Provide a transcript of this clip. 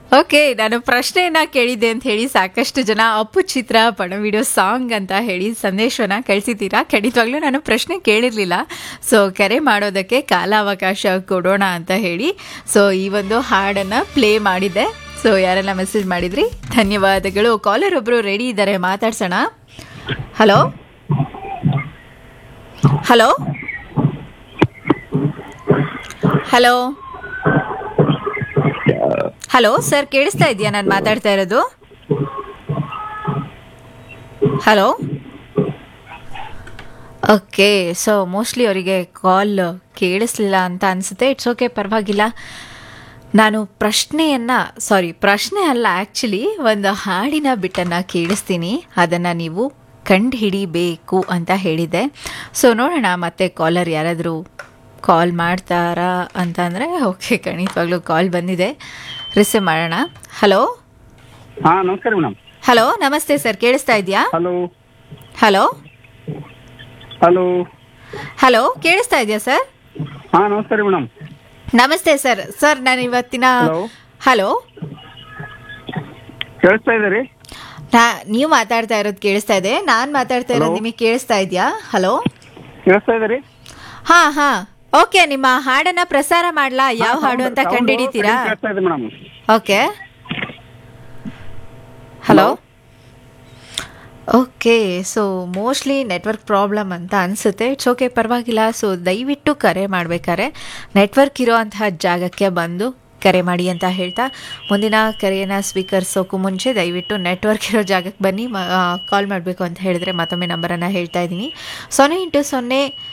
Okay ನಾನು ಪ್ರಶ್ನೆಯನ್ನ ಕೇಳಿದ್ದೆ ಅಂತ ಹೇಳಿ ಸಾಕಷ್ಟು ಜನ ಅಪ್ಪು ಚಿತ್ರ ಪಣ ವಿಡಿಯೋ ಸಾಂಗ್ ಅಂತ ಹೇಳಿ ಸಂದೇಶವನ್ನ ಕಳಿಸಿದ್ದೀರಾ ಖಂಡಿತವಾಗ್ಲೂ ನಾನು ಪ್ರಶ್ನೆ ಕೇಳಿರಲಿಲ್ಲ ಸೊ ಕರೆ ಮಾಡೋದಕ್ಕೆ ಕಾಲಾವಕಾಶ ಕೊಡೋಣ ಅಂತ ಹೇಳಿ ಸೊ ಈ ಒಂದು ಹಾಡನ್ನು ಪ್ಲೇ ಮಾಡಿದ್ದೆ ಸೊ ಯಾರೆಲ್ಲ ಮೆಸೇಜ್ ಮಾಡಿದ್ರಿ ಧನ್ಯವಾದಗಳು ಕಾಲರ್ ಒಬ್ಬರು ರೆಡಿ ಇದ್ದಾರೆ ಮಾತಾಡ್ಸೋಣ hello hello hello hello sir ಕೇಳಿಸ್ತಾ ಇದೆಯಾ ನಾನು ಮಾತಾಡ್ತಾ ಇರೋದು ಹಲೋ ಓಕೆ ಸೊ ಮೋಸ್ಟ್ಲಿ ಅವರಿಗೆ ಕಾಲ್ ಕೇಳಿಸ್ಲಿಲ್ಲ ಅಂತ ಅನಿಸುತ್ತೆ ಇಟ್ಸ್ ಓಕೆ ಪರವಾಗಿಲ್ಲ ನಾನು ಪ್ರಶ್ನೆಯನ್ನು ಸಾರಿ ಪ್ರಶ್ನೆ ಅಲ್ಲ ಆ್ಯಕ್ಚುಲಿ ಒಂದು ಹಾಡಿನ ಬಿಟ್ಟನ್ನು ಕೇಳಿಸ್ತೀನಿ ಅದನ್ನು ನೀವು ಕಂಡು ಹಿಡಿಬೇಕು ಅಂತ ಹೇಳಿದ್ದೆ ಸೊ ನೋಡೋಣ ಮತ್ತೆ ಕಾಲರ್ ಯಾರಾದರೂ ಕಾಲ್ ಮಾಡ್ತಾರಾ ಅಂತ ಅಂದರೆ ಓಕೆ ಖಂಡಿತವಾಗ್ಲೂ ಕಾಲ್ ಬಂದಿದೆ ರಿಸೀವ್ ಮಾಡೋಣ ಹಲೋ ಹಾ ನಮಸ್ಕಾರ ಮೇಡಮ್ ಹಲೋ ನಮಸ್ತೆ ಸರ್ ಕೇಳಿಸ್ತಾ ಇದೆಯಾ ಹಲೋ ಹಲೋ ಹಲೋ ಹಲೋ ಕೇಳಿಸ್ತಾ ಇದೆಯಾ ಸರ್ ಹಾ ನಮಸ್ಕಾರ ಮೇಡಮ್ ನಮಸ್ತೆ ಸರ್ ಸರ್ ನಾನು ಇವತ್ತಿನ Hello. ಹಲೋ ಕೇಳಿಸ್ತಾ ಇದ್ದೀರಿ ನಾ ನೀವು ಮಾತಾಡ್ತಾ ಇರೋದು ಕೇಳಿಸ್ತಾ ಇದೆ ನಾನು ಮಾತಾಡ್ತಾ ಇರೋದು Hello. ನಿಮಗೆ ಕೇಳಿಸ್ತಾ ಇದೆಯಾ ಹಲೋ ಕೇಳಿಸ್ತಾ ಇದ್ದೀರಿ ಹಾ ಹಾ ಓಕೆ ನಿಮ್ಮ ಹಾಡನ್ನ ಪ್ರಸಾರ ಮಾಡ್ಲಾ ಯಾವ ಹಾ, ಹಾಡು sound- ಅಂತ sound ಕಂಡುಹಿಡಿತೀರಾ ಕಡಿಮೆ ಕೇಳಿಸ್ತಾ ಇದೆ madam okay hello okay so mostly network problem ಅಂತ ಅನಿಸುತ್ತೆ ಇಟ್ಸ್ ಓಕೆ ಪರವಾಗಿಲ್ಲ ಸೊ ದಯವಿಟ್ಟು ಕರೆ ಮಾಡಬೇಕಾದ್ರೆ ನೆಟ್ವರ್ಕ್ ಇರೋವಂತಹ ಜಾಗಕ್ಕೆ ಬಂದು ಕರೆ ಮಾಡಿ ಅಂತ ಹೇಳ್ತಾ ಮುಂದಿನ ಕರೆಯನ್ನು ಸ್ವೀಕರಿಸೋಕ್ಕೂ ಮುಂಚೆ ದಯವಿಟ್ಟು ನೆಟ್ವರ್ಕ್ ಇರೋ ಜಾಗಕ್ಕೆ ಬನ್ನಿ ಕಾಲ್ ಮಾಡಬೇಕು ಅಂತ ಹೇಳಿದ್ರೆ ಮತ್ತೊಮ್ಮೆ ನಂಬರನ್ನು ಹೇಳ್ತಾ ಇದ್ದೀನಿ ಸೊನ್ನೆ ಇಂಟು ಸೊನ್ನೆ